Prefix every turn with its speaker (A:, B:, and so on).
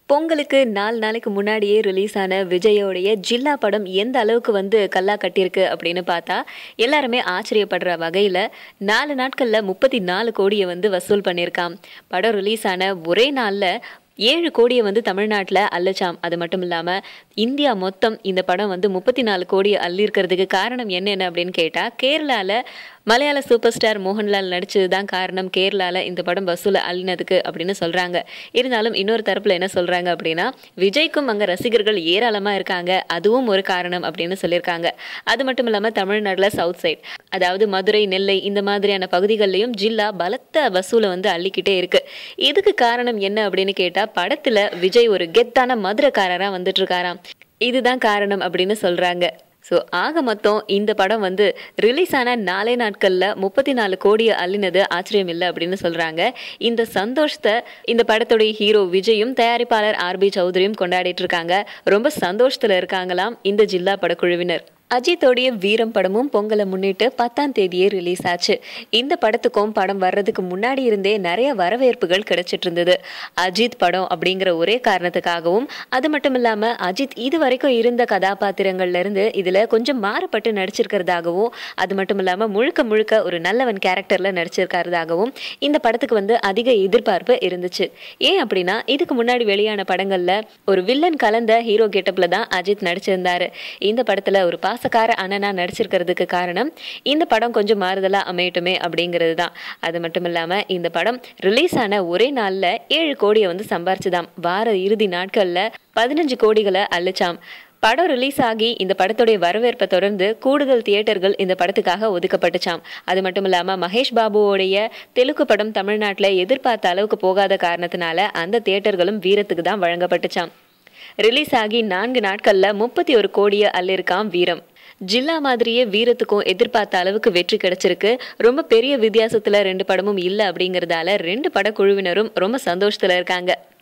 A: பொங்கலுக்கு நாலு நாளைக்கு முன்னாடியே ரிலீஸ் ஆன விஜயோடைய ஜில்லா படம் எந்த அளவுக்கு வந்து கல்லா கட்டியிருக்கு அப்படின்னு பார்த்தா எல்லாருமே ஆச்சரியப்படுற வகையில் நாலு நாட்களில் முப்பத்தி நாலு கோடியை வந்து வசூல் பண்ணியிருக்கான் படம் ரிலீஸ் ஆன ஒரே நாளில் ஏழு கோடியை வந்து தமிழ்நாட்டில் அள்ளிச்சாம் அது மட்டும் இல்லாமல் இந்தியா மொத்தம் இந்த படம் வந்து முப்பத்தி நாலு கோடியை அள்ளியிருக்கிறதுக்கு காரணம் என்னென்ன அப்படின்னு கேட்டால் கேரளாவில் மலையாள சூப்பர் ஸ்டார் மோகன்லால் நடிச்சது தான் காரணம் கேரளாவில் இந்த படம் வசூலை அள்ளினதுக்கு அப்படின்னு சொல்கிறாங்க இருந்தாலும் இன்னொரு தரப்பில் என்ன சொல்கிறாங்க அப்படின்னா விஜய்க்கும் அங்கே ரசிகர்கள் ஏராளமாக இருக்காங்க அதுவும் ஒரு காரணம் அப்படின்னு சொல்லியிருக்காங்க அது மட்டும் இல்லாமல் தமிழ்நாட்டில் சவுத் சைட் அதாவது மதுரை நெல்லை இந்த மாதிரியான பகுதிகளிலையும் ஜில்லா பலத்த வசூலை வந்து அள்ளிக்கிட்டே இருக்கு இதுக்கு காரணம் என்ன அப்படின்னு கேட்டால் படத்தில் விஜய் ஒரு கெத்தான மதுரைக்காரராக வந்துட்டு இருக்காராம் இதுதான் காரணம் அப்படின்னு சொல்கிறாங்க ஸோ ஆக மொத்தம் இந்த படம் வந்து ரிலீஸ் ஆன நாலே நாட்களில் முப்பத்தி நாலு கோடியை அள்ளினது ஆச்சரியம் இல்லை அப்படின்னு சொல்கிறாங்க இந்த சந்தோஷத்தை இந்த படத்துடைய ஹீரோ விஜயும் தயாரிப்பாளர் ஆர்பி சௌத்ரியும் கொண்டாடிட்டு இருக்காங்க ரொம்ப சந்தோஷத்தில் இருக்காங்களாம் இந்த ஜில்லா படக்குழுவினர் அஜித்தோடைய வீரம் படமும் பொங்கலை முன்னிட்டு பத்தாம் தேதியே ரிலீஸ் ஆச்சு இந்த படத்துக்கும் படம் வர்றதுக்கு முன்னாடி இருந்தே நிறைய வரவேற்புகள் கிடைச்சிட்டு இருந்தது அஜித் படம் அப்படிங்கிற ஒரே காரணத்துக்காகவும் அது மட்டும் இல்லாமல் அஜித் இது வரைக்கும் இருந்த கதாபாத்திரங்கள்ல இருந்து இதில் கொஞ்சம் மாறுபட்டு நடிச்சிருக்கிறதாகவும் அது மட்டும் இல்லாமல் முழுக்க முழுக்க ஒரு நல்லவன் கேரக்டரில் நடிச்சிருக்கிறதாகவும் இந்த படத்துக்கு வந்து அதிக எதிர்பார்ப்பு இருந்துச்சு ஏன் அப்படின்னா இதுக்கு முன்னாடி வெளியான படங்களில் ஒரு வில்லன் கலந்த ஹீரோ கெட்டப்பில் தான் அஜித் நடிச்சிருந்தாரு இந்த படத்தில் ஒரு பாசக்கார அண்ணனா நடிச்சிருக்கிறதுக்கு காரணம் இந்த படம் கொஞ்சம் மாறுதலாக அமையட்டுமே அப்படிங்கிறது தான் அது மட்டும் இல்லாமல் இந்த படம் ரிலீஸ் ஆன ஒரே நாளில் ஏழு கோடியை வந்து சம்பாரிச்சுதாம் வார இறுதி நாட்களில் பதினஞ்சு கோடிகளை அள்ளிச்சாம் படம் ரிலீஸ் ஆகி இந்த படத்துடைய வரவேற்பை தொடர்ந்து கூடுதல் தியேட்டர்கள் இந்த படத்துக்காக ஒதுக்கப்பட்டுச்சாம் அது மட்டும் இல்லாமல் மகேஷ் பாபுவோடைய தெலுங்கு படம் தமிழ்நாட்டில் எதிர்பார்த்த அளவுக்கு போகாத காரணத்தினால அந்த தியேட்டர்களும் வீரத்துக்கு தான் வழங்கப்பட்டுச்சாம் ரிலீஸ் ஆகி நான்கு நாட்களில் முப்பத்தி ஒரு கோடியை அள்ளிருக்காம் வீரம் ஜில்லா மாதிரியே வீரத்துக்கும் எதிர்பார்த்த அளவுக்கு வெற்றி கிடைச்சிருக்கு ரொம்ப பெரிய வித்தியாசத்தில் ரெண்டு படமும் இல்லை அப்படிங்கிறதால ரெண்டு படக்குழுவினரும் ரொம்ப சந்தோஷத்தில் இருக்காங்க